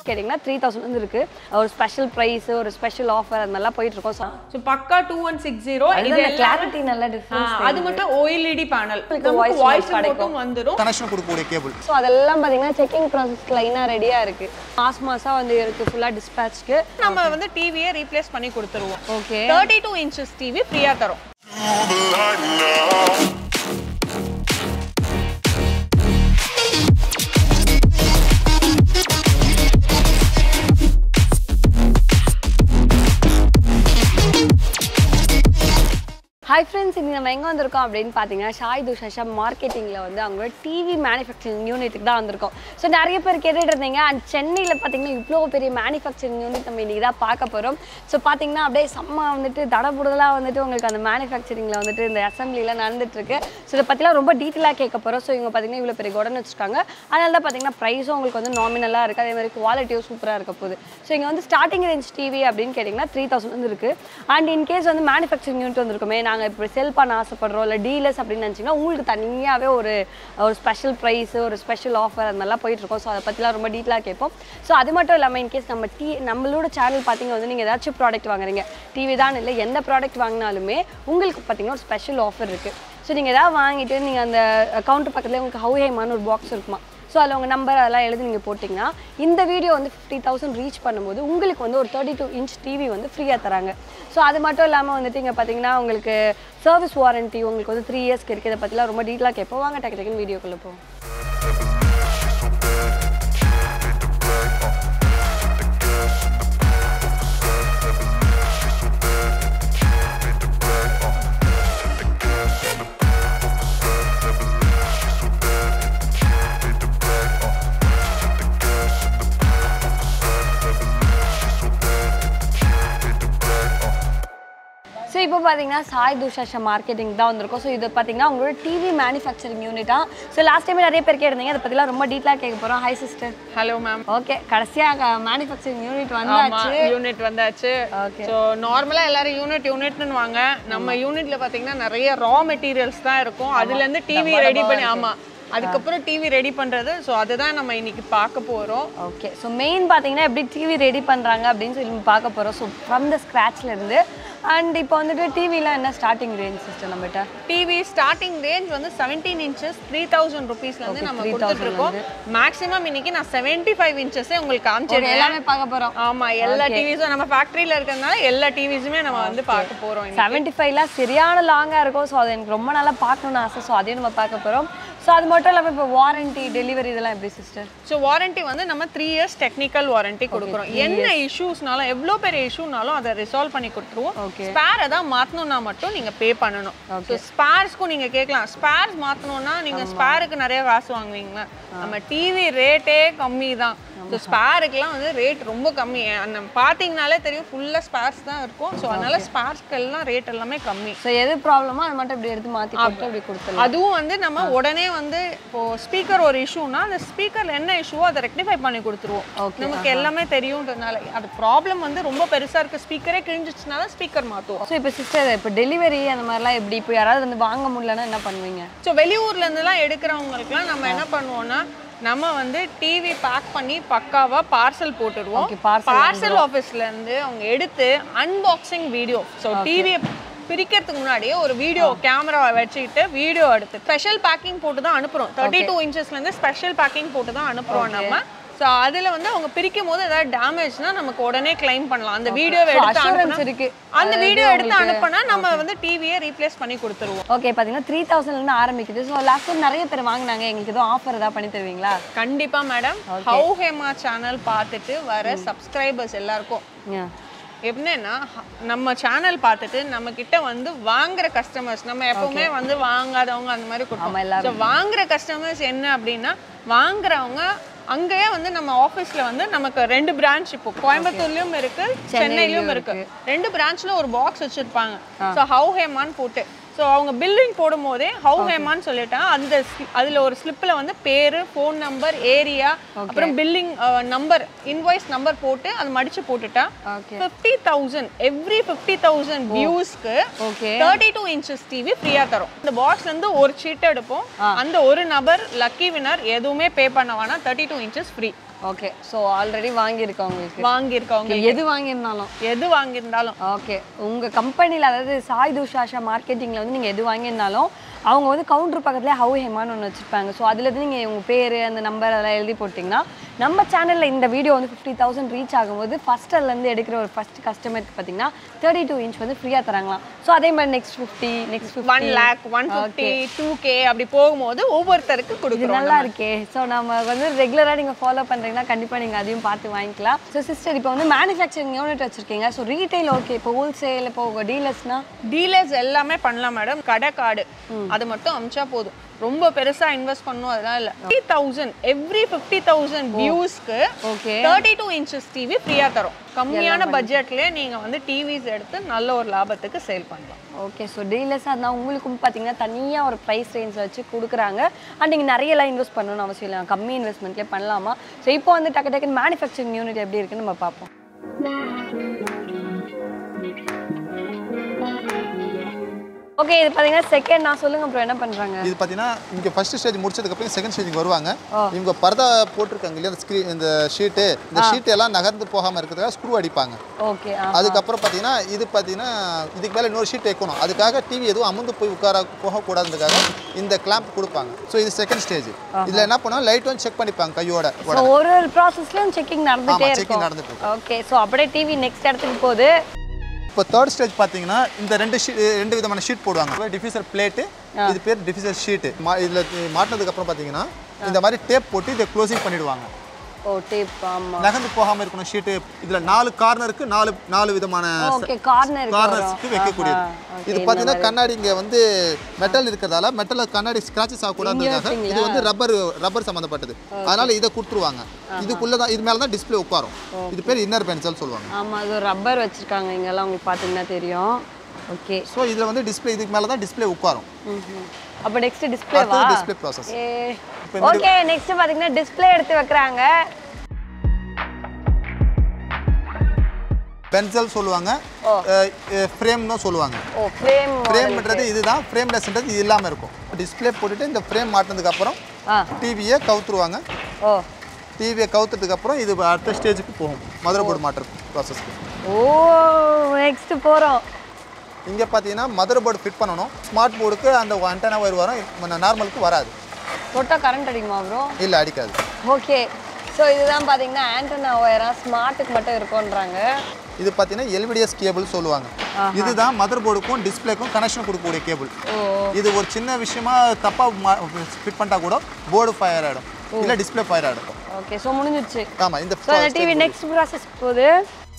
கேட்டிங்கன்னா three thousand வந்து இருக்கு ஒரு ஸ்பெஷல் ப்ரைஸ் ஒரு ஸ்பெஷல் ஆஃபர் அது மாதிரிலாம் போயிட்டு இருக்கோம் ஸோ ஸோ பக்கா டூ ஒன் சிக்ஸ் ஜீரோ இது அதுதான் கிளாரிட்டி நல்ல ஆ, டிஃப்ரென்ஸ் அது மட்டும் ஓஎல்இடி பேனல் voice வாய்ஸ் கிடைக்கும். மட்டும் வந்துடும் கனெக்ஷன் கொடுக்கக்கூடிய கேபிள் ஸோ அதெல்லாம் பார்த்தீங்கன்னா செக்கிங் ப்ராசஸ் லைனாக ரெடியாக இருக்கு மாஸ் மாசம் வந்து இருக்கு ஃபுல்லாக டிஸ்பேச்சுக்கு நம்ம வந்து டிவியை ரீப்ளேஸ் பண்ணி கொடுத்துருவோம் okay thirty two inches TV ஃப்ரீயா தரும் ஹாய் ஃப்ரெண்ட்ஸ் இன்னைக்கு நம்ம எங்கே வந்திருக்கோம் அப்படின்னு பார்த்தீங்கன்னா ஷாய் துஷா மார்க்கெட்டிங்கில் வந்து அவங்களோட டிவி மேனுஃபேக்சரிங் யூனிட்டுக்கு தான் வந்திருக்கோம் ஸோ நிறைய பேர் கேட்டுட்டு இருந்தீங்க அண்ட் சென்னையில் பார்த்தீங்கன்னா இவ்வளோ பெரிய மேனுஃபேக்சரிங் யூனிட் நம்ம இன்றைக்கி தான் பார்க்க போகிறோம் ஸோ பார்த்தீங்கன்னா அப்படியே செம்ம வந்துட்டு தடபுடலாக வந்துட்டு உங்களுக்கு அந்த மேனுஃபேக்சரிங்கில் வந்துட்டு இந்த அசம்பிளிலாம் நடந்துட்டு இருக்கு ஸோ இதை பற்றிலாம் ரொம்ப டீட்டெயிலாக கேட்க போகிறோம் ஸோ இவங்க பார்த்தீங்கன்னா இவ்வளோ பெரிய குடன்னு வச்சுருக்காங்க அதனால தான் பார்த்தீங்கன்னா ப்ரைஸும் உங்களுக்கு வந்து நாமினலாக இருக்குது அதே மாதிரி குவாலிட்டியும் சூப்பராக இருக்க போகுது ஸோ இங்கே வந்து ஸ்டார்டிங் ரேஞ்ச் டிவி அப்படின்னு கேட்டிங்கன்னா த்ரீ தௌசண்ட் வந்து இருக்குது அண்ட் இன்கேஸ் வந்து மேனுஃபேக்சரிங் யூனிட் வந்திருக்குமே நாங்கள் இப்போ செல் பண்ண ஆசைப்படுறோம் இல்லை டீலர்ஸ் அப்படின்னு நினச்சிங்கன்னா உங்களுக்கு தனியாகவே ஒரு ஒரு ஸ்பெஷல் ப்ரைஸ் ஒரு ஸ்பெஷல் ஆஃபர் அது மாதிரிலாம் போயிட்டு இருக்கோம் ஸோ அதை பற்றிலாம் ரொம்ப டீட்டெயிலாக கேட்போம் ஸோ அது மட்டும் இல்லாமல் இன்கேஸ் நம்ம டி நம்மளோட சேனல் பார்த்தீங்க வந்து நீங்கள் ஏதாச்சும் ப்ராடக்ட் வாங்குறீங்க டிவி தான் இல்லை எந்த ப்ராடக்ட் வாங்கினாலுமே உங்களுக்கு பார்த்தீங்கன்னா ஒரு ஸ்பெஷல் ஆஃபர் இருக்குது ஸோ நீங்கள் எதாவது வாங்கிட்டு நீங்கள் அந்த கவுண்டர் பக்கத்தில் உங்களுக்கு ஹவுஹேமான ஒரு பாக்ஸ் இருக்குமா ஸோ அதில் உங்கள் நம்பர் அதெல்லாம் எழுதி நீங்கள் போட்டிங்கன்னா இந்த வீடியோ வந்து ஃபிஃப்டி தௌசண்ட் ரீச் பண்ணும்போது உங்களுக்கு வந்து ஒரு தேர்ட்டி டூ இன்ச் டிவி வந்து ஃப்ரீயாக தராங்க ஸோ அது மட்டும் இல்லாமல் வந்துட்டு இங்கே பார்த்தீங்கன்னா உங்களுக்கு சர்வீஸ் வாரண்ட்டி உங்களுக்கு வந்து த்ரீ இயர்ஸ்க்கு இருக்குது இதை பற்றிலாம் ரொம்ப டீட்டெயிலாக கேட்போம் வாங்க டக்கு டக்குன்னு வீடியோக்குள்ளே போவோம் ஸோ இப்போ பார்த்தீங்கன்னா சாய் துஷாஷா மார்க்கெட்டிங் தான் வந்திருக்கோம் ஸோ இது பார்த்தீங்கன்னா உங்களோட டிவி மேனுஃபேக்சரிங் யூனிட்டா ஸோ லாஸ்ட் டைம் நிறைய பேர் கேட்டிருந்தீங்க அதை பற்றிலாம் ரொம்ப டீட்டெயிலாக கேட்க போகிறோம் hi sister hello ma'am okay கடைசியாக மேனுஃபேக்சரிங் யூனிட் ஆமா வந்தாச்சு யூனிட் வந்தாச்சு Okay. ஸோ நார்மலா எல்லாரும் யூனிட் யூனிட்னு வாங்க நம்ம யூனிட்ல பாத்தீங்கன்னா நிறைய ரா மெட்டீரியல்ஸ் தான் இருக்கும் அதுல இருந்து டிவி ரெடி பண்ணி ஆமா அதுக்கப்புறம் டிவி ரெடி பண்றது ஸோ அதுதான் நம்ம இன்னைக்கு பார்க்க போறோம் ஓகே ஸோ மெயின் பார்த்தீங்கன்னா எப்படி டிவி ரெடி பண்ணுறாங்க அப்படின்னு சொல்லி நம்ம பார்க்க போகிறோம் ஸோ ஃப்ரம் த ஸ்க்ராட்ச்ல இருந்து அண்ட் இப்போ வந்துட்டு டிவிலாம் என்ன ஸ்டார்டிங் ரேஞ்ச் சிஸ்டர் நம்மகிட்ட டிவி ஸ்டார்டிங் ரேஞ்ச் வந்து செவன்டீன் இன்ச்சஸ் த்ரீ தௌசண்ட் ருபீஸ்ல இருந்து Okay, நம்ம 3000 கொடுத்துட்டு இருக்கோம் மேக்ஸிமம் இன்னைக்கு நான் செவன்டி ஃபைவ் இன்ச்சஸே உங்களுக்கு காமிச்சிருக்கேன் எல்லாமே பார்க்க போகிறோம் ஆமா எல்லா டிவிஸும் நம்ம ஃபேக்டரியில இருக்கிறதுனால எல்லா டிவிஸுமே நம்ம வந்து பார்க்க போறோம் இன்னைக்கு. செவன்ட்டி ஃபைவ்லாம் சரியான லாங்காக இருக்கும் ஸோ அது எனக்கு ரொம்ப நாளாக பார்க்கணும்னு ஆசை ஸோ அதையும் நம்ம பார்க்க போகிறோம் ஸோ அது மட்டும் இல்லாமல் இப்போ வாரண்டி டெலிவரி இதெல்லாம் எப்படி சிஸ்டர் ஸோ வாரண்டி வந்து நம்ம த்ரீ இயர்ஸ் டெக்னிக்கல் வாரண்டி கொடுக்குறோம் என்ன இஷ்யூஸ்னாலும் எவ்வளோ பெரிய இஷ்யூனாலும் அதை ரிசால்வ் பண்ணி கொடுத்துருவோம் Okay. ஸ்பேர் எதாவது மாற்றணும்னா மட்டும் நீங்கள் பே பண்ணணும் ஸோ ஸ்பேர்ஸ்க்கும் நீங்கள் கேட்கலாம் ஸ்பேர்ஸ் மாற்றணும்னா நீங்கள் ஸ்பேருக்கு நிறைய காசு வாங்குவீங்களா நம்ம டிவி ரேட்டே கம்மி தான் ஸோ ஸ்பேருக்குலாம் வந்து ரேட் ரொம்ப கம்மி அஹ் நம்ம பார்த்தீங்கனாலே தெரியும் ஃபுல்லாக ஸ்பேர்ஸ் தான் இருக்கும் ஸோ அதனால ஸ்பேர்ஸ்க்கெல்லாம் ரேட் எல்லாமே கம்மி ஸோ எது ப்ராப்ளமோ அது மட்டும் இப்படி எடுத்து மாற்றி போட்டு அப்படி கொடுத்துடலாம் அதுவும் வந்து நம்ம உடனே வந்து இப்போ ஸ்பீக்கர் ஒரு இஷ்யூனா அந்த ஸ்பீக்கர்ல என்ன இஷ்யூவோ அதை ரெக்டிஃபை பண்ணி கொடுத்துருவோம் Okay, நமக்கு எல்லாமே தெரியுன்றதுனால அது ப்ராப்ளம் வந்து ரொம்ப பெருசா இருக்கு ஸ்பீக்கரே கிழிஞ்சிச்சுனால ஸ்பீக்கர் மாத்துவோம் ஸோ இப்போ சிஸ்டர் இப்போ டெலிவரி அந்த மாதிரிலாம் எப்படி இப்போ யாராவது வந்து வாங்க முடியலன்னா என்ன பண்ணுவீங்க ஸோ வெளியூர்ல இருந்துலாம் எடுக்கிறவங்களுக்குலாம் நம்ம என்ன பண்ணுவோம்னா நம்ம வந்து டிவி பேக் பண்ணி பக்காவா பார்சல் போட்டுடுவோம் Okay, parcel பார்சல் ஆஃபீஸ்ல இருந்து அவங்க எடுத்து அன்பாக்சிங் வீடியோ ஸோ டிவியை பிரிக்கிறதுக்கு முன்னாடியே ஒரு வீடியோ கேமரா வச்சுக்கிட்டு வீடியோ எடுத்து ஸ்பெஷல் பேக்கிங் போட்டு தான் அனுப்புறோம் தேர்ட்டி டூ இன்ச்சஸ்லேருந்து ஸ்பெஷல் பேக்கிங் போட்டு தான் அனுப்புறோம் நம்ம ஸோ அதில் வந்து அவங்க பிரிக்கும் போது ஏதாவது டேமேஜ்னா நமக்கு உடனே கிளைம் பண்ணலாம் அந்த வீடியோவை எடுத்து assurance அனுப்புனா இருக்கு. அந்த அதாவது வீடியோ எடுத்து உங்களுக்கு- அனுப்புனா நம்ம வந்து டிவியை ரீப்ளேஸ் பண்ணி கொடுத்துருவோம் ஓகே பார்த்தீங்கன்னா த்ரீ தௌசண்ட்லேருந்து ஆரம்பிக்குது ஸோ லாஸ்ட் டைம் நிறைய பேர் வாங்கினாங்க எங்களுக்கு எதுவும் ஆஃபர் ஏதாவது பண்ணி தருவீங்களா கண்டிப்பா மேடம் ஹவு ஹேமா சேனல் பார்த்துட்டு வர சப்ஸ்கிரைபர்ஸ் எல்லாருக்கும் Yeah. எப்படின்னா ஹ- நம்ம சேனல் பார்த்துட்டு நம்ம கிட்ட வந்து வாங்குற கஸ்டமர்ஸ் நம்ம எப்பவுமே வந்து வாங்காதவங்க அந்த மாதிரி ஆமா, கொடுப்போம் எல்லாரும். ஸோ வாங்குற கஸ்டமர்ஸ் என்ன அப்படின்னா வாங்குறவங்க அங்கேயே வந்து நம்ம ஆஃபீஸ்ல வந்து நமக்கு ரெண்டு பிரான்ச் இப்போ கோயம்புத்தூர்லயும் இருக்கு சென்னையிலயும் இருக்கு ரெண்டு பிரான்ச்ல ஒரு பாக்ஸ் வச்சிருப்பாங்க ஸோ ஹவு ஹேமான்னு போட்டு ஸோ அவங்க பில்லிங் போடும் போதே ஹவு ஹேமான்னு சொல்லிட்டாங்க அந்த slip- அதுல ஒரு ஸ்லிப்ல வந்து பேரு ஃபோன் நம்பர் ஏரியா அப்புறம் பில்லிங் நம்பர் இன்வாய்ஸ் நம்பர் போட்டு அது மடிச்சு போட்டுட்டா okay fifty thousand every fifty thousand வியூஸ்க்கு okay thirty two inches TV ஃப்ரீயா தரும் இந்த பாக்ஸ்ல இருந்து ஒரு சீட் எடுப்போம் அந்த ஒரு நபர் லக்கி வினர் எதுவுமே பே பண்ண வேணாம் thirty two inches free okay so already வாங்கியிருக்கோம் உங்களுக்கு வாங்கியிருக்கவங்க Okay, எது வாங்கியிருந்தாலும் எது வாங்கியிருந்தாலும் ஓகே உங்கள் கம்பெனியில் அதாவது சாய் துஷாஷா மார்க்கெட்டிங்கில் வந்து நீங்கள் எது வாங்கியிருந்தாலும் அவங்க வந்து கவுண்டர் பக்கத்துலேயே ஹவு ஹெமான்னு ஒன்று வச்சுருப்பாங்க ஸோ அதில் இருந்து நீங்கள் உங்கள் பேர் அந்த நம்பர் அதெல்லாம் எழுதி போட்டிங்கன்னா நம்ம சேனலில் இந்த வீடியோ வந்து ஃபிஃப்டி தௌசண்ட் ரீச் ஆகும்போது ஃபஸ்ட் அதுலேருந்து எடுக்கிற ஒரு ஃபஸ்ட் கஸ்டமருக்கு பார்த்தீங்கன்னா தேர்ட்டி டூ இன்ச் வந்து ஃப்ரீயாக தராங்களாம் ஸோ அதே மாதிரி next fifty next one fifty lakh one fifty two K அப்படி போகும்போது ஒவ்வொருத்தருக்கு இது கொடுக்குறோம் நல்லா இருக்கே ஸோ நம்ம வந்து ரெகுலராக நீங்கள் ஃபாலோ பண்ணுறீங்கன்னா கண்டிப்பாக நீங்கள் அதையும் பார்த்து வாங்கிக்கலாம் ஸோ சிஸ்டர் இப்போ வந்து மேனுஃபேக்சரிங் யூனிட் வச்சுருக்கீங்க ஸோ ரீட்டைல் ஓகே இப்போ ஹோல்சேல் இப்போ டீலர்ஸ்னா டீலர்ஸ் எல்லாமே பண்ணலாம் மேடம் கடை கார்டு அது மட்டும் அமிச்சா போதும் ரொம்ப பெருசா இன்வெஸ்ட் பண்ணணும் அதெல்லாம் இல்ல fifty thousand every fifty thousand வியூஸ்க்கு okay thirty two inches TV ஃப்ரீயா தரும் கம்மியான பட்ஜெட்லயே நீங்க வந்து டிவிஸ் எடுத்து நல்ல ஒரு லாபத்துக்கு சேல் பண்ணலாம் ஓகே ஸோ டீலர்ஸாக இருந்தால் உங்களுக்கும் பார்த்தீங்கன்னா தனியாக ஒரு ப்ரைஸ் ரேஞ்ச் வச்சு கொடுக்குறாங்க அண்ட் நீங்கள் நிறையலாம் இன்வெஸ்ட் பண்ணணும்னு அவசியம் இல்லை கம்மி இன்வெஸ்ட்மெண்ட்லேயே பண்ணலாமா ஸோ இப்போ வந்து டக்கு டக்குன்னு மேனுஃபேக்சரிங் யூனிட் எப்படி இருக்குன்னு நம்ம பார்ப்போம் ஓகே இது பார்த்தீங்கன்னா செகண்ட் நான் சொல்லுங்க அப்புறம் என்ன பண்ணுறாங்க இது பார்த்தீங்கன்னா இங்கே ஃபர்ஸ்ட் ஸ்டேஜ் முடிச்சதுக்கப்புறம் செகண்ட் ஸ்டேஜுக்கு வருவாங்க ஓ. இவங்க பரதா போட்டிருக்காங்க இல்லையா அந்த ஸ்க்ரீன் இந்த ஷீட்டு இந்த ஷீட் எல்லாம் நகர்ந்து போகாமல் இருக்கிறதுக்காக ஸ்க்ரூ அடிப்பாங்க ஓகே ஆ அதுக்கப்புறம் பார்த்தீங்கன்னா இது பார்த்தீங்கன்னா இதுக்கு மேலே இன்னொரு ஷீட் வைக்கணும் அதுக்காக டிவி எதுவும் அமுந்து போய் உட்கார போகக்கூடாதுக்காக இந்த கிளாம்ப் கொடுப்பாங்க ஸோ இது செகண்ட் ஸ்டேஜ் இதில் என்ன பண்ணுவாங்க லைட் வந்து செக் பண்ணிப்பாங்க கையோட ஸோ ஒரு ஒரு ப்ராசஸ்லையும் செக்கிங் நடந்துகிட்டே ஆமா, checking இருக்கும் நடந்துட்டு இருக்கும். ஓகே ஸோ அப்படியே டிவி நெக்ஸ்ட் இடத்துக்கு போகுது இப்போ தேர்ட் ஸ்டேஜ் பார்த்தீங்கன்னா இந்த ரெண்டு ஷீட் ரெண்டு விதமான ஷீட் போடுவாங்க டிஃபியூசர் பிளேட்டு இது பேர் டிஃபியூசர் ஷீட்டு மா இதில் மாட்டினதுக்கு அப்புறம் பார்த்தீங்கன்னா இந்த மாதிரி டேப் போட்டு இதை க்ளோசிங் பண்ணிடுவாங்க ஓ டேப் ஆமாம் நகர்ந்து போகாமல் இருக்கணும் ஷீட்டு இதில் நாலு கார்னருக்கு நாலு நாலு விதமான ஓகே கார்னர் கார்னர்ஸ்க்கு வைக்கக்கூடியது இது பார்த்தீங்கன்னா கண்ணாடி இங்கே வந்து மெட்டல் இருக்கிறதால மெட்டலில் கண்ணாடி ஸ்க்ராச்சஸ் ஆகக்கூடாதுக்காக இது வந்து ரப்பர் ரப்பர் சம்மந்தப்பட்டது அதனால இதை கொடுத்துருவாங்க இதுக்குள்ளே தான் இது மேலே தான் டிஸ்பிளே உட்காரும் இது பேர் இன்னர் பென்சல் சொல்லுவாங்க ஆமாம் அது ரப்பர் வச்சுருக்காங்க இங்கெல்லாம் உங்களுக்கு பார்த்தீங்கன்னா தெரியும் ஓகே ஸோ இதில் வந்து டிஸ்பிளே இதுக்கு மேலே தான் டிஸ்பிளே உட்காரும் அப்போ நெக்ஸ்ட் டிஸ்பிளேவா அடுத்தது டிஸ்பிளே ப்ராசஸ் ஏ ஓகே நெக்ஸ்ட் பார்த்தீங்கன்னா டிஸ்பிளே எடுத்து வைக்கிறாங்க பென்சல் சொல்லுவாங்க ஃப்ரேம்னு சொல்லுவாங்க ஓ ஃப்ரேம் ஃப்ரேம்ன்றது இதுதான் ஃப்ரேம்லெஸ்ன்றது இது இல்லாமல் இருக்கும் டிஸ்பிளே போட்டுட்டு இந்த ஃப்ரேம் மாட்டினதுக்கப்புறம் ஆ டிவியை கவுத்துருவாங்க ஓ டிவியை கவுத்துறதுக்கப்புறம் இது அடுத்த ஸ்டேஜுக்கு போகும் மதுரை போர்டு மாட்டுற ப்ராசஸ்க்கு ஓ நெக்ஸ்ட் போகிறோம் இங்கே பார்த்தீங்கன்னா மதர் போர்டு ஃபிட் பண்ணணும் ஸ்மார்ட் போர்டுக்கு அந்த அண்டனா ஒயர் வரும் நார்மலுக்கு வராது தொட்டால் கரண்ட் அடிக்குமா ப்ரோ இல்லை அடிக்காது ஓகே ஸோ இதுதான் பார்த்தீங்கன்னா ஆண்டனா ஒயரா ஸ்மார்ட்டுக்கு மட்டும் இருக்கும்ன்றாங்க இது பார்த்தீங்கன்னா எல்விடிஎஸ் கேபிள் சொல்லுவாங்க இதுதான் மதர் போர்டுக்கும் டிஸ்பிளேக்கும் கனெக்ஷன் கொடுக்கக்கூடிய கேபிள் ஓ இது ஒரு சின்ன விஷயமா தப்பாக ஃபிட் பண்ணிட்டா கூட போர்டு ஃபயர் ஆகிடும் இல்லை டிஸ்பிளே ஃபயர் ஆகிடும் ஓகே ஸோ முடிஞ்சிருச்சு ஆமாம் இந்த ஸோ அந்த டிவி நெக்ஸ்ட் ப்ராசஸ் போகுது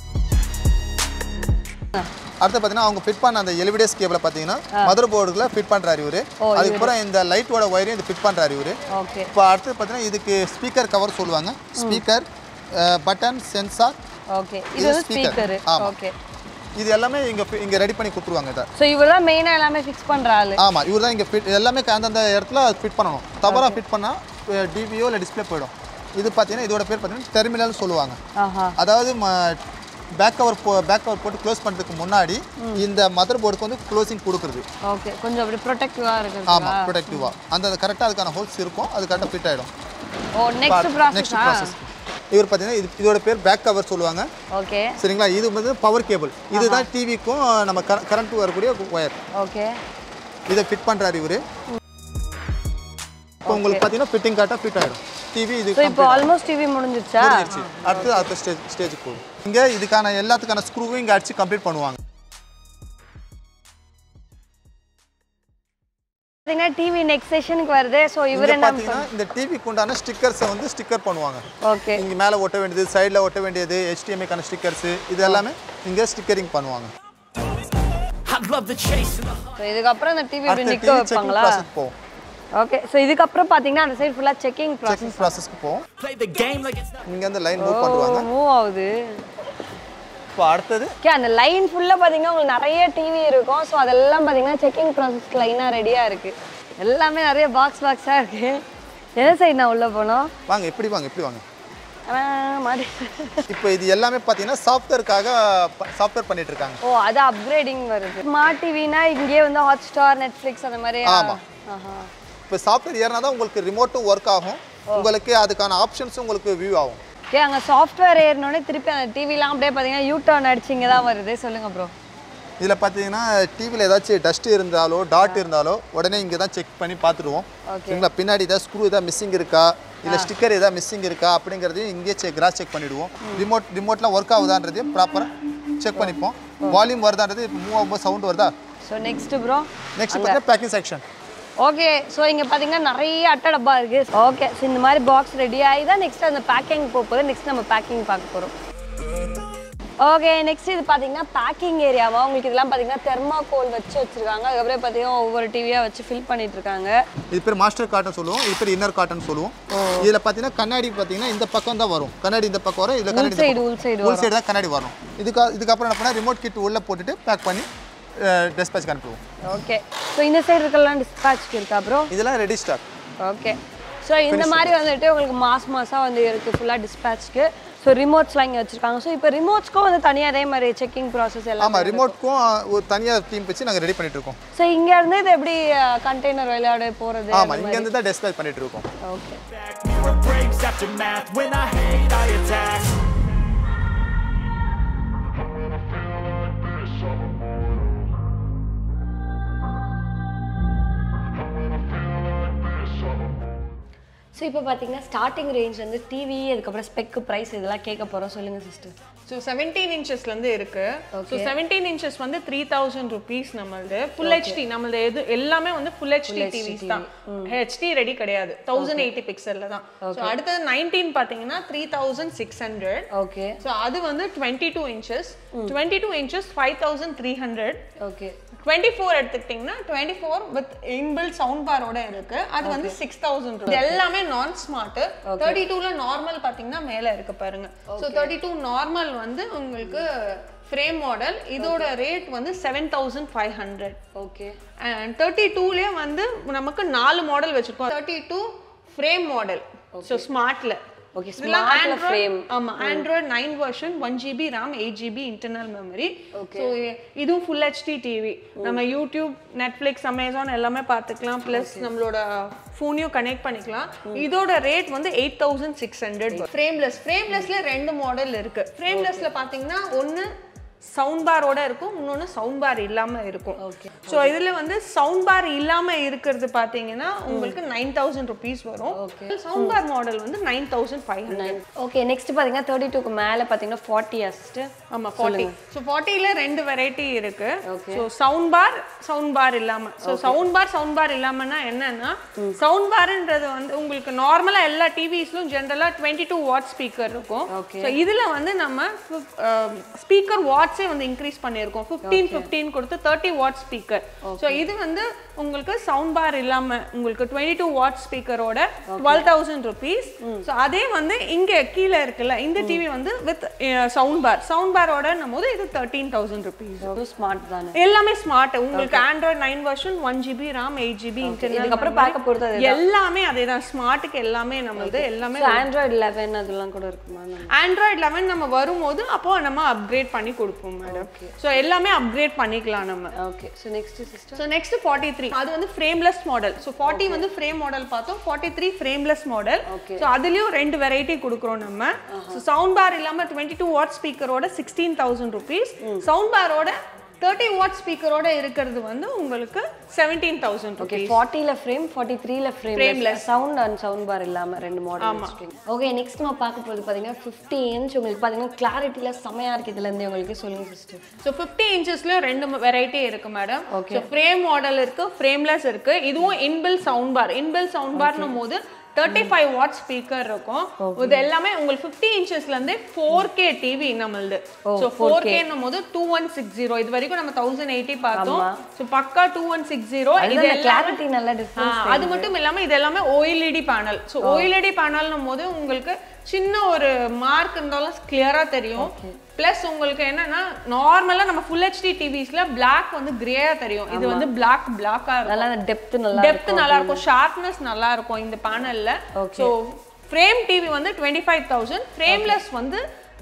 அடுத்து பார்த்தீங்கன்னா அவங்க ஃபிட் பண்ண அந்த எல்விடிஎஸ் கேபிளை பார்த்தீங்கன்னா மதர் போர்டுக்குள்ள ஃபிட் பண்ணுறாரு இவரு அதுக்கப்புறம் இந்த லைட்டோட ஒயரையும் இது ஃபிட் பண்ணுறாரு இவரு ஓகே இப்போ அடுத்து பார்த்தீங்கன்னா இதுக்கு ஸ்பீக்கர் கவர் சொல்லுவாங்க ஸ்பீக்கர் பட்டன் சென்சார் ஓகே இது இது வந்து speaker. ஸ்பீக்கரு ஆமா. ஓகே இது எல்லாமே இங்கே இங்கே ரெடி பண்ணி கொடுத்துருவாங்க இதை ஸோ இவர் தான் மெயினாக எல்லாமே ஃபிக்ஸ் பண்ணுற ஆளு ஆமாம் இவர் தான் இங்கே ஃபிட் எல்லாமே அந்தந்த இடத்துல ஃபிட் பண்ணணும் தவறாக ஃபிட் பண்ணால் டிவியோ இல்லை டிஸ்பிளே போயிடும் இது பார்த்தீங்கன்னா இதோட பேர் பார்த்தீங்கன்னா டெர்மினல் சொல்லுவாங்க ஆஹா அதாவது பேக் கவர் போ பேக் கவர் போட்டு க்ளோஸ் பண்ணுறதுக்கு முன்னாடி இந்த மதர் போர்டுக்கு வந்து க்ளோசிங் கொடுக்குறது ஓகே கொஞ்சம் அப்படி ப்ரொடெக்டிவாக இருக்குது ஆமாம் ப்ரொடெக்டிவாக அந்த கரெக்டாக அதுக்கான ஹோல்ஸ் இருக்கும் அது கரெக்டாக ஃபிட் ஆகிடும் ஓ நெக்ஸ்ட் நெக்ஸ்ட் ப்ராசஸா ப்ராசஸ் இவர் பார்த்தீங்கன்னா இது இதோட பேர் பேக் கவர் சொல்லுவாங்க ஓகே சரிங்களா இது வந்து பவர் கேபிள் இதுதான் டிவிக்கும் நம்ம கரண்ட் வரக்கூடிய ஒயர் ஓகே இதை ஃபிட் பண்ணுறாரு இவர் இப்போ உங்களுக்கு பார்த்தீங்கன்னா ஃபிட்டிங் காட்டாக ஃபிட் ஆகிடும் டிவி இது ஸோ இப்போ ஆல்மோஸ்ட் டிவி முடிஞ்சிருச்சா முடிஞ்சிருச்சு அடுத்து அடுத்த ஸ்டேஜ் ஸ்டேஜுக்கு போகும் இங்கே இதுக்கான எல்லாத்துக்கான ஸ்க்ரூவும் இங்கே அடிச்சு கம்ப்ளீட் பண்ணுவாங்க பார்த்தீங்கன்னா டிவி நெக்ஸ்ட் செஷனுக்கு வருது ஸோ இவர் இவர் என்ன பார்த்தீங்கன்னா இந்த டிவிக்கு உண்டான ஸ்டிக்கர்ஸை வந்து ஸ்டிக்கர் பண்ணுவாங்க ஓகே இங்கே மேலே ஒட்ட வேண்டியது சைடில் ஒட்ட வேண்டியது HDMI-க்கான ஸ்டிக்கர்ஸு இது எல்லாமே இங்கே ஸ்டிக்கரிங் பண்ணுவாங்க I love the chase and the so இதுக்கப்புறம் இந்த டிவி இப்படி அடுத்த நிற்க டிவி செக்கிங் வைப்பாங்களா ப்ராசஸ் போகும் ஓகே ஸோ இதுக்கப்புறம் பார்த்தீங்கன்னா அந்த சைடு ஃபுல்லாக செக்கிங் ப்ராசஸ் செக்கிங் ப்ராசஸ்க்கு போகும் play the game like it's not. இங்கே வந்து லைன் மூவ் பண்ணுவாங்க மூவ் ஆகுது இப்போ அடுத்தது ஓகே அந்த லைன் ஃபுல்லாக பார்த்தீங்கன்னா உங்களுக்கு நிறைய டிவி இருக்கும் ஸோ அதெல்லாம் பார்த்தீங்கன்னா செக்கிங் ப்ராசஸ்க்கு லைனாக ரெடியாக இருக்குது எல்லாமே நிறைய பாக்ஸ் பாக்ஸாக இருக்குது எந்த சைடு நான் உள்ளே போனோம் வாங்க எப்படி வாங்க எப்படி வாங்க ஆனால் மாதிரி இப்போ இது எல்லாமே பார்த்தீங்கன்னா சாஃப்ட்வேருக்காக சாஃப்ட்வேர் பண்ணிட்டு இருக்காங்க ஓ அது அப்கிரேடிங் வருது ஸ்மார்ட் டிவினா இங்கேயே வந்து ஹாட் ஸ்டார் நெட்ஃப்ளிக்ஸ் அந்த மாதிரி ஆமா. ஆஹா இப்போ சாஃப்ட்வேர் ஏறினா தான் உங்களுக்கு ரிமோட்டும் ஒர்க் ஆகும் உங்களுக்கு அதுக்கான ஆப்ஷன்ஸும் உங்களுக்கு வியூ ஆகும் ஓகே அங்கே சாஃப்ட்வேர் ஏறினோடனே திருப்பி அந்த டிவிலாம் அப்படியே பார்த்தீங்கன்னா யூ டர்ன் அடிச்சு இங்கே தான் வருது சொல்லுங்கள் ப்ரோ இதில் பார்த்தீங்கன்னா டிவியில் ஏதாச்சும் டஸ்ட் இருந்தாலோ டாட் இருந்தாலோ உடனே இங்கே தான் செக் பண்ணி பார்த்துருவோம் சரிங்களா பின்னாடி ஏதாவது ஸ்க்ரூ ஏதாவது மிஸ்ஸிங் இருக்கா இல்லை ஸ்டிக்கர் ஏதாவது மிஸ்ஸிங் இருக்கா அப்படிங்கிறதையும் இங்கேயே செக் கிராஸ் செக் பண்ணிவிடுவோம் ரிமோட் ரிமோட்லாம் ஒர்க் ஆகுதான்றதையும் ப்ராப்பராக செக் பண்ணிப்போம் வால்யூம் வருதான்றது இப்போ மூவ் ஆகும்போது சவுண்ட் வருதா ஸோ நெக்ஸ்ட் ப்ரோ நெக்ஸ்ட் பார்த்தீங்கன்னா பேக்கிங் செக்ஷன் ஓகே ஸோ இங்கே பார்த்தீங்கன்னா நிறைய அட்டை டப்பா இருக்குது ஓகே ஸோ இந்த மாதிரி பாக்ஸ் ரெடி ஆகி தான் நெக்ஸ்ட் அந்த பேக்கிங் போக போகுது நெக்ஸ்ட் நம்ம பேக்கிங் பார்க்க போகிறோம் ஓகே நெக்ஸ்ட் இது பார்த்தீங்கன்னா பேக்கிங் ஏரியாவா உங்களுக்கு இதெல்லாம் பார்த்தீங்கன்னா தெர்மாகோல் வச்சு வச்சிருக்காங்க அதுக்கப்புறம் பார்த்தீங்கன்னா ஒவ்வொரு டிவியாக வச்சு ஃபில் பண்ணிட்டு இருக்காங்க இது பேர் மாஸ்டர் காட்டன் சொல்லுவோம் இது பேர் இன்னர் காட்டன் சொல்லுவோம் இதில் பார்த்தீங்கன்னா கண்ணாடி பார்த்தீங்கன்னா இந்த பக்கம் தான் வரும் கண்ணாடி இந்த பக்கம் வரும் இதில் கண்ணாடி இந்த side, பக்கம். உள் side உள் சைடு தான் கண்ணாடி வரும் இதுக்கு இதுக்கப்புறம் என்ன பண்ணால் ரிமோட் கிட் உள்ளே போட்டுட்டு பேக் பண்ணி டெஸ்பேச் அனுப்புவோம் ஓகே ஸோ இந்த சைடு இருக்கலாம் டிஸ்பேட்ச்க்கு இருக்கா ப்ரோ இதெல்லாம் ரெடி ஸ்டாக் ஓகே ஸோ இந்த மாதிரி வந்துட்டு உங்களுக்கு மாஸ் மாசாக வந்து இருக்குது ஃபுல்லாக டிஸ்பேட்ச்க்கு ஸோ ரிமோட்ஸ்லாம் இங்கே வச்சுருக்காங்க ஸோ இப்போ ரிமோட்ஸ்க்கும் வந்து தனியாக அதே மாதிரி செக்கிங் ப்ராசஸ் எல்லாம் ஆமாம் ரிமோட்க்கும் ஒரு தனியாக டீம் வச்சு நாங்கள் ரெடி பண்ணிட்டு இருக்கோம் ஸோ இங்கேருந்து இது எப்படி கண்டெய்னர் விளையாட போகிறது ஆமாம் இங்கேருந்து தான் டெஸ்பேச் பண்ணிட்டு இருக்கோம் okay Back mirror breaks after math. When I hate, I attack. So இப்போ பார்த்தீங்கன்னா ஸ்டார்டிங் ரேஞ்ச் வந்து டிவி அதுக்கப்புறம் ஸ்பெக்கு ப்ரைஸ் இதெல்லாம் கேட்க போகிறோம் சொல்லுங்கள் சிஸ்டர் ஸோ செவன்டீன் இன்ச்சஸ்லேருந்து இருக்கு ஸோ செவன்டீன் இன்ச்சஸ் வந்து த்ரீ தௌசண்ட் ருபீஸ் நம்மளது ஃபுல் ஹெச்டி நம்மளது எது எல்லாமே வந்து ஃபுல் ஹெச்டி டிவிஸ் தான் ஹெச்டி ரெடி கிடையாது தௌசண்ட் எயிட்டி பிக்சலில் தான் ஸோ அடுத்தது நைன்டீன் பார்த்தீங்கன்னா three thousand six hundred okay so அது வந்து twenty two inches twenty two inches five thousand three hundred okay twenty four எடுத்துக்கிட்டிங்கன்னா twenty four with inbuilt sound பாரோட இருக்கு அது வந்து சிக்ஸ் தௌசண்ட் இது எல்லாமே நான் ஸ்மார்ட் தேர்ட்டி டூல நார்மல் பார்த்தீங்கன்னா மேலே இருக்கு பாருங்க ஸோ தேர்ட்டி டூ நார்மல் வந்து உங்களுக்கு ஃப்ரேம் மாடல் இதோட ரேட் வந்து seven thousand five hundred okay and thirty டூலேயே வந்து நமக்கு நாலு மாடல் வச்சிருக்கோம் thirty two frame model so ஸ்மார்ட்ல ஓகே இதெல்லாம் ஸ்மார்ட்ல Android- ஃப்ரேம் ஆமா Android nine version one GB RAM eight GB internal memory so இதுவும் ஃபுல் ஹெச்டி டிவி நம்ம யூடியூப் நெட்ஃப்ளிக்ஸ் அமேசான் எல்லாமே பார்த்துக்கலாம் ப்ளஸ் நம்மளோட ஃபோனையும் கனெக்ட் பண்ணிக்கலாம் இதோட ரேட் வந்து eight thousand six hundred frameless ஃப்ரேம்லெஸ்ல ரெண்டு மாடல் இருக்கு ஃப்ரேம்லெஸ்ல பார்த்தீங்கன்னா ஒன்று சவுண்ட் பாரோட இருக்கும் இன்னொன்று சவுண்ட் பார் இல்லாம இருக்கும் ஸோ இதுல வந்து சவுண்ட் பார் இல்லாம இருக்கிறது பார்த்தீங்கன்னா உங்களுக்கு நைன் தௌசண்ட் ருபீஸ் வரும் சவுண்ட் பார் மாடல் வந்து nine thousand five hundred okay next பார்த்தீங்கன்னா தேர்ட்டி டூக்கு மேலே பார்த்தீங்கன்னா ஃபார்ட்டி அஸ்ட்டு ஆமா ஃபார்ட்டி ஸோ ஃபார்ட்டியில் ரெண்டு வெரைட்டி இருக்கு so sound bar sound bar இல்லாம so sound bar sound bar இல்லாமன்னா என்னன்னா சவுண்ட் பார்ன்றது வந்து உங்களுக்கு நார்மலா எல்லா டிவிஸ்லும் ஜென்ரலா டுவெண்ட்டி டூ வாட் ஸ்பீக்கர் இருக்கும் ஸோ இதுல வந்து நம்ம ஸ்பீக்கர் வாட்ஸே வந்து இன்க்ரீஸ் பண்ணியிருக்கோம் ஃபிஃப்டீன் ஃபிஃப்டீன் கொடுத்து தேர்ட்டி வாட் ஸ்பீக்கர் ஸோ இது வந்து உங்களுக்கு சவுண்ட் பார் இல்லாம உங்களுக்கு டுவெண்ட்டி டூ வாட் ஸ்பீக்கரோட டுவெல் தௌசண்ட் ருபீஸ் ஸோ அதே வந்து இங்க கீழே இருக்குல்ல இந்த டிவி வந்து வித் சவுண்ட் பார் சவுண்ட் பாரோட போது இது தேர்ட்டீன் தௌசண்ட் ருபீஸ் ஸ்மார்ட் தானே எல்லாமே ஸ்மார்ட் உங்களுக்கு Android nine version one GB RAM eight GB இதுக்கப்புறம் பார்க்க போறது அதுதான். எல்லாமே அதேதான் ஸ்மார்ட்டுக்கு எல்லாமே நம்மளது எல்லாமே ஆண்ட்ராய்டு லெவன் அதெல்லாம் கூட இருக்குமா நம்ம ஆண்ட்ராய்ட் லெவன் நம்ம வரும்போது அப்போ நம்ம அப்கிரேட் பண்ணி கொடுப்போம் மேடம் ஸோ எல்லாமே அப்கிரேட் பண்ணிக்கலாம் நம்ம okay so next sister so next forty three அது வந்து ஃப்ரேம்லெஸ் மாடல் ஸோ ஃபார்ட்டி வந்து ஃப்ரேம் மாடல் பார்த்தோம் forty three frameless model so அதுலேயும் ரெண்டு வெரைட்டி கொடுக்குறோம் நம்ம ஸோ சவுண்ட் பார் இல்லாமல் டுவெண்ட்டி டூ வாட் ஸ்பீக்கரோட சிக்ஸ்டீன் தௌசண்ட் ருபீஸ் சவுண்ட் பாரோட தேர்ட்டி வாட் ஸ்பீக்கரோட இருக்கிறது வந்து உங்களுக்கு செவன்டீன் தௌசண்ட் ஓகே ஃபார்ட்டியில் ஃப்ரேம் ஃபார்ட்டி த்ரீல frame Frameless. Sound and sound bar இல்லாமல் ரெண்டு மாடல் ஓகே நெக்ஸ்ட் நம்ம பார்க்க போகிறது பார்த்தீங்கன்னா ஃபிஃப்டி இன்ச் உங்களுக்கு பார்த்தீங்கன்னா கிளாரிட்டியில் செமையாக இருக்குது இதுலேருந்து உங்களுக்கு சொல்லுங்கள் சிஸ்டர் ஸோ ஃபிஃப்டி இன்ச்சஸ்லயும் ரெண்டு வெரைட்டி இருக்கு மேடம் ஸோ ஃப்ரேம் மாடல் இருக்கு ஃப்ரேம்லெஸ் இருக்கு இதுவும் இன்பில் சவுண்ட் பார் இன்பில் சவுண்ட் பார்னும் போது தேர்ட்டி ஃபைவ் வாட் ஸ்பீக்கர் இருக்கும் இது எல்லாமே உங்களுக்கு ஃபிஃப்டி இன்ச்சஸ்ல இருந்தே ஃபோர் கே டிவி நம்மளது ஸோ ஃபோர் கேன்னும் போது டூ ஒன் சிக்ஸ் ஜீரோ இது வரைக்கும் நம்ம தௌசண்ட் எயிட்டி பார்த்தோம் ஸோ பக்கா டூ ஒன் சிக்ஸ் ஜீரோ இது எல்லாமே கிளாரிட்டி நல்ல ஆ, டிஃப்ரென்ஸ் அது மட்டும் இல்லாம இது எல்லாமே ஓஎல்இடி பேனல் ஸோ ஓஎல்இடி பேனல்னும் போது உங்களுக்கு சின்ன ஒரு மார்க் இருந்தாலும் கிளியரா தெரியும் ப்ளஸ் உங்களுக்கு என்னன்னா நார்மலா நம்ம ஃபுல் ஹெச்டி டிவிஸ்ல பிளாக் வந்து கிரேயா தெரியும் இது வந்து பிளாக் பிளாக்கா இருக்கும் நல்லா அந்த டெப்த் நல்லா டெப்த் நல்லா இருக்கும் ஷார்ப்னஸ் நல்லா இருக்கும் இந்த பேனல்ல ஸோ ஃப்ரேம் டிவி வந்து டுவெண்ட்டி ஃபைவ் தௌசண்ட் ஃப்ரேம்லெஸ் வந்து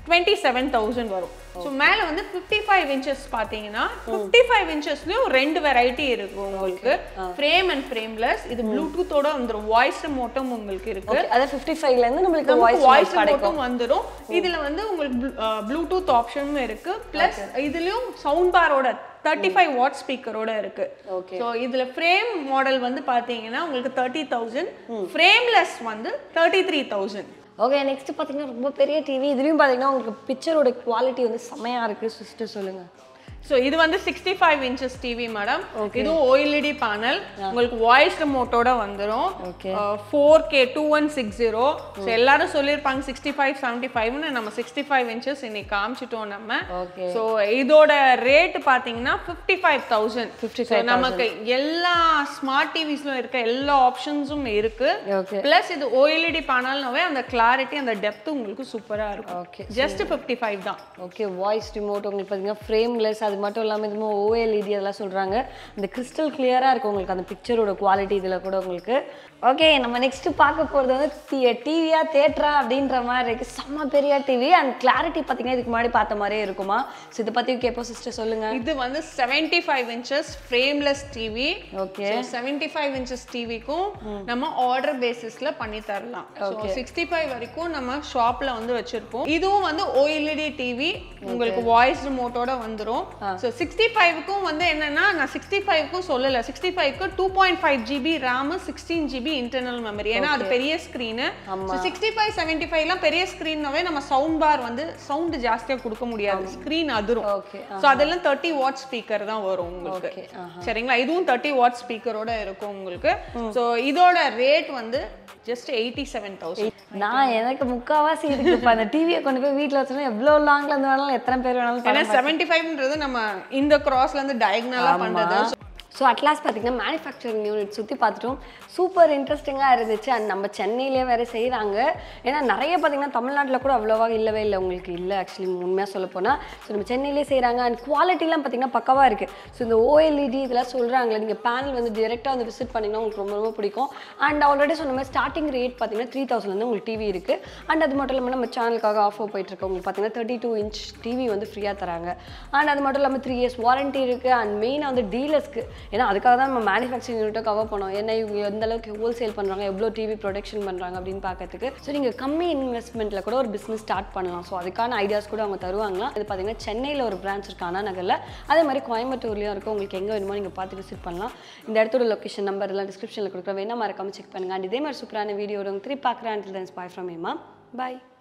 டுவெண்ட்டி செவன் தௌசண்ட் வரும் ஸோ மேலே வந்து ஃபிஃப்டி ஃபைவ் இன்ச்சஸ் பார்த்தீங்கன்னா ஃபிஃப்டி ஃபைவ் இன்ச்சஸ்லயும் ரெண்டு வெரைட்டி இருக்கு உங்களுக்கு ஃப்ரேம் அண்ட் ஃப்ரேம்லெஸ் இது ப்ளூடூத்தோட வந்துடும் வாய்ஸ் மோட்டம் உங்களுக்கு இருக்கு ஓகே அதாவது ஃபிஃப்டி ஃபைவ்ல இருந்து நம்மளுக்கு வாய்ஸ் வாய்ஸ் கிடைக்கும் மட்டும் வந்துரும் இதுல வந்து உங்களுக்கு ப்ளூடூத் ஆப்ஷனும் இருக்கு பிளஸ் இதுலயும் சவுண்ட் பாரோட தேர்ட்டி ஃபைவ் வாட் ஸ்பீக்கரோட இருக்கு Okay. ஸோ இதுல ஃப்ரேம் மாடல் வந்து பாத்தீங்கன்னா உங்களுக்கு தேர்ட்டி தௌசண்ட் ஃப்ரேம்லெஸ் வந்து thirty three thousand okay next பார்த்தீங்கன்னா ரொம்ப பெரிய டிவி இதுலயும் பார்த்தீங்கன்னா உங்களுக்கு பிக்சரோட குவாலிட்டி வந்து செமையா இருக்கு சிஸ்டர் சொல்லுங்க ஸோ இது வந்து sixty five inches TV madam இதுவும் ஓஎல்இடி பேனல் உங்களுக்கு வாய்ஸ் ரிமோட்டோட வந்துடும் Okay. Four K two one six zero so எல்லாரும் சொல்லியிருப்பாங்க சிக்ஸ்டி ஃபைவ் செவன்ட்டி ஃபைவ்னு நம்ம சிக்ஸ்டி ஃபைவ் இன்ச்சஸ் இன்னைக்கு காமிச்சிட்டோம் நம்ம Okay. ஸோ இதோட ரேட் பார்த்தீங்கன்னா ஃபிஃப்டி ஃபைவ் தௌசண்ட் 55,000. நமக்கு எல்லா ஸ்மார்ட் டிவிஸ்ல இருக்க எல்லா ஆப்ஷன்ஸும் இருக்கு Okay. ப்ளஸ் இது ஓஎல்இடி பேனல்னாவே அந்த கிளாரிட்டி அந்த டெப்த் உங்களுக்கு சூப்பரா இருக்கும் Okay. ஜஸ்ட் ஃபிஃப்டி ஃபைவ் தான் ஓகே வாய்ஸ் ரிமோட் உங்களுக்கு பார்த்தீங்கன்னா ஃப்ரேம்லெஸ் அது மட்டும் இல்லாமல் இதுமோ ஓஎல்இடி அதெல்லாம் சொல்கிறாங்க அந்த கிறிஸ்டல் கிளியராக இருக்கும் உங்களுக்கு அந்த பிக்சரோட குவாலிட்டி இதில் கூட உங்களுக்கு ஓகே நம்ம நெக்ஸ்ட் பார்க்க போகிறது வந்து டிவியா தேட்டரா அப்படின்ற மாதிரி இருக்குது செம்ம பெரிய டிவி அண்ட் கிளாரிட்டி பார்த்தீங்கன்னா இதுக்கு முன்னாடி பார்த்த மாதிரியே இருக்குமா ஸோ இதை பற்றி கேட்போம் சிஸ்டர் சொல்லுங்க இது வந்து 75 five inches frameless TV Okay. Seventy five inches டிவிக்கும் நம்ம ஆர்டர் பேசிஸ்ல பண்ணி தரலாம் சிக்ஸ்டி ஃபைவ் வரைக்கும் நம்ம ஷாப்ல வந்து வச்சிருப்போம் இதுவும் வந்து ஓஎல்இடி டிவி உங்களுக்கு வாய்ஸ் ரிமோட்டோட வந்துரும் ஸோ சிக்ஸ்டி ஃபைவ்க்கும் வந்து என்னன்னா நான் சிக்ஸ்டி ஃபைவ்க்கும் சொல்லல சிக்ஸ்டி ஃபைவ்க்கு two point five GB RAM sixteen GB internal memory ஏன்னா அது பெரிய ஸ்க்ரீனு சிக்ஸ்டி ஃபைவ் செவன்டி ஃபைவ்லாம் பெரிய ஸ்க்ரீன்னாவே நம்ம சவுண்ட் பார் வந்து சவுண்ட் ஜாஸ்தியா கொடுக்க முடியாது ஸ்க்ரீன் அதிரும் ஓகே ஸோ அதெல்லாம் தேர்ட்டி வாட் ஸ்பீக்கர் தான் வரும் உங்களுக்கு Okay, சரிங்களா இதுவும் தேர்ட்டி வாட் ஸ்பீக்கரோட இருக்கும் உங்களுக்கு ஸோ இதோட ரேட் வந்து ஜஸ்ட் எயிட்டி செவன் தௌசண்ட் நான் எனக்கு முக்காவாசி இருக்கு இப்போ அந்த டிவியை கொண்டு போய் வீட்டில் வச்சோன்னா எவ்வளோ லாங்கில் இருந்து வேணாலும் எத்தனை பேர் வேணாலும் ஏன்னா செவன்டி ஃபைவ்ன்றது நம்ம இந்த கிராஸ்ல இருந்து டயக்னலா பண்றது ஸோ அட்லாஸ் பார்த்தீங்கன்னா மேனுஃபேக்சரிங் யூனிட் சுற்றி பார்த்துட்டோம் சூப்பர் இன்ட்ரெஸ்டிங்காக இருந்துச்சு அண்ட் நம்ம சென்னையிலே வேறு செய்கிறாங்க ஏன்னா நிறைய பார்த்தீங்கன்னா தமிழ்நாட்டில் கூட அவ்வளோவா இல்லவே இல்லை உங்களுக்கு இல்லை ஆக்சுவலி உண்மையாக சொல்ல போனால் ஸோ நம்ம சென்னையிலே செய்கிறாங்க அண்ட் குவாலிட்டிலாம் பார்த்தீங்கன்னா பக்கவாக இருக்குது ஸோ இந்த ஓஎல்இடி இதெல்லாம் சொல்கிறாங்களே நீங்கள் பேனல் வந்து டிரெக்டாக வந்து விசிட் பண்ணிங்கன்னா உங்களுக்கு ரொம்ப ரொம்ப பிடிக்கும் அண்ட் ஆல்ரெடி சொன்ன மாதிரி ஸ்டார்டிங் ரேட் பார்த்தீங்கன்னா த்ரீ தௌசண்ட்லேருந்து உங்களுக்கு டிவி இருக்குது அண்ட் அது மட்டும் இல்லாமல் நம்ம சேனலுக்காக ஆஃபர் போயிட்டுருக்கு உங்களுக்கு பார்த்தீங்கன்னா தேர்ட்டி டூ இன்ச் டிவி வந்து ஃப்ரீயாக தராங்க அண்ட் அது மட்டும் இல்லாமல் த்ரீ இயர்ஸ் வாரண்ட்டி இருக்குது அண்ட் மெயினாக வந்து டீலர்ஸ்க்கு ஏன்னா அதுக்காக தான் நம்ம மேனுஃபேக்சரிங் யூனிட்டை கவர் பண்ணோம் ஏன்னா இவங்க எந்த அளவுக்கு ஹோல்சேல் பண்ணுறாங்க எவ்வளோ டிவி ப்ரொடக்ஷன் பண்ணுறாங்க அப்படின்னு பார்க்கறதுக்கு ஸோ நீங்கள் கம்மி இன்வெஸ்ட்மெண்ட்டில் கூட ஒரு பிஸ்னஸ் ஸ்டார்ட் பண்ணலாம் ஸோ அதுக்கான ஐடியாஸ் கூட அவங்க தருவாங்களாம் இது பார்த்தீங்கன்னா சென்னையில் ஒரு பிரான்ச் இருக்கு அண்ணா நகரில் அதே மாதிரி கோயம்புத்தூர்லேயும் இருக்கும் உங்களுக்கு எங்கே வேணுமோ நீங்கள் பார்த்து விசிட் பண்ணலாம் இந்த இடத்தோட லொக்கேஷன் நம்பர் எல்லாம் டிஸ்கிரிப்ஷனில் கொடுக்குறேன் வேணா மறக்காம செக் பண்ணுங்க அண்ட் இதே மாதிரி சூப்பரான வீடியோ திருப்பி பார்க்குறேன் அண்டில் தென்ஸ் பாய் ஃப்ரம் ஏமா பாய்